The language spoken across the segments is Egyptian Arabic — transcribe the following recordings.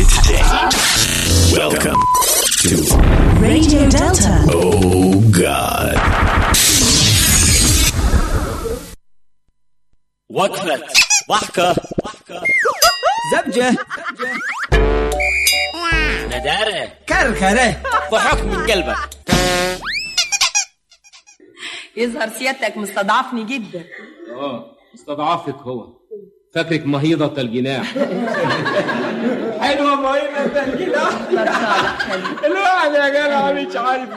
it today. Welcome to Radio Delta. Oh God. وقفة ضحكة زبجة ندارة كركرة ضحك من قلبك يظهر سيادتك مستضعفني جدا اه استضعفك هو فاكرك مهيضة الجناح حلوة مهمة الجناح الواحد يا جدع مش عارف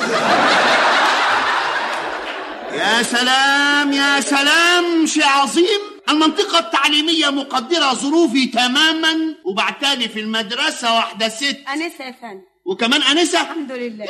يا سلام يا سلام شيء عظيم المنطقة التعليمية مقدرة ظروفي تماما وبعتالي في المدرسة واحدة ست أنسة يا فندم وكمان أنسة الحمد لله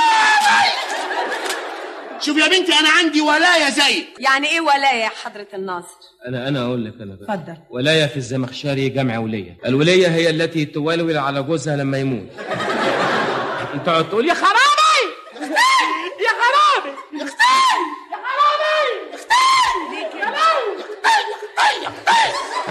شوف يا بنتي أنا عندي ولاية زيك يعني إيه ولاية يا حضرة الناصر أنا أنا أقول لك أنا بقى اتفضل ولاية في الزمخشري جمع ولية الولية هي التي تولول على جوزها لما يموت انت تقعد تقول يا خرابي يا خرابي يا اختي يا خرابي يا اختي يا لو يا اختي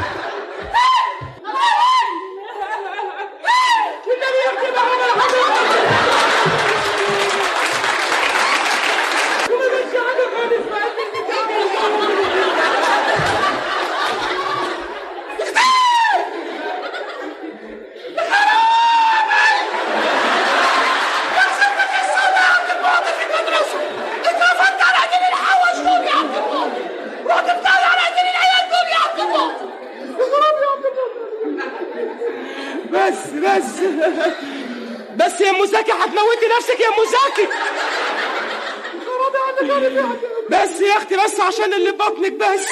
بس بس بس يا مساكي هتموتي نفسك يا مساكي خرابي عنك يا بس يا اختي بس عشان اللي بطنك بس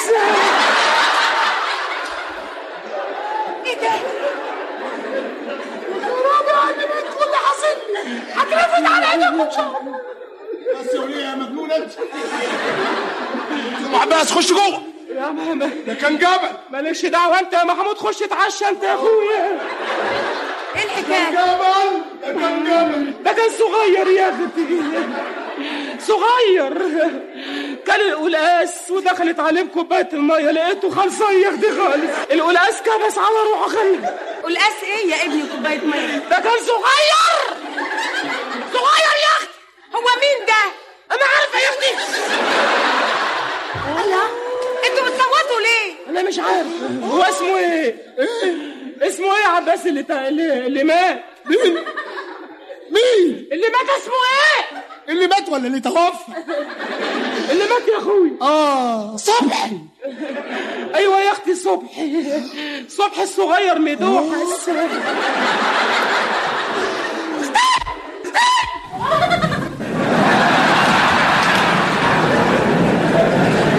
إيه ده؟ خرابي عني من كل حصل هترفد على ايدك ان شاء الله بس يا وليه يا مجنونة أنت عباس خش جوه يا ماما ده كان جبل مالكش دعوه انت يا محمود خش اتعشى انت يا اخويا إيه الحكاية؟ جبل ده كان جبل ده كان صغير يا اختي صغير كان القلقاس ودخلت عليه بكوبايه الميه لقيته خلصان يا اختي خالص القلقاس كبس على روحه خلي قلقاس إيه يا ابني كوباية مية؟ ده كان صغير صغير يا اختي هو مين ده؟ انا عارفه يا اختي الله أنتوا بتصوتوا ليه؟ انا مش عارف هو اسمه ايه اسمه ايه يا عباس اللي تا... اللي, اللي مات مين؟ مين؟ اللي مات اسمه ايه اللي مات ولا اللي توفى؟ اللي مات يا اخوي آه صبحي ايوه يا اختي صبحي صبحي الصغير مدوحس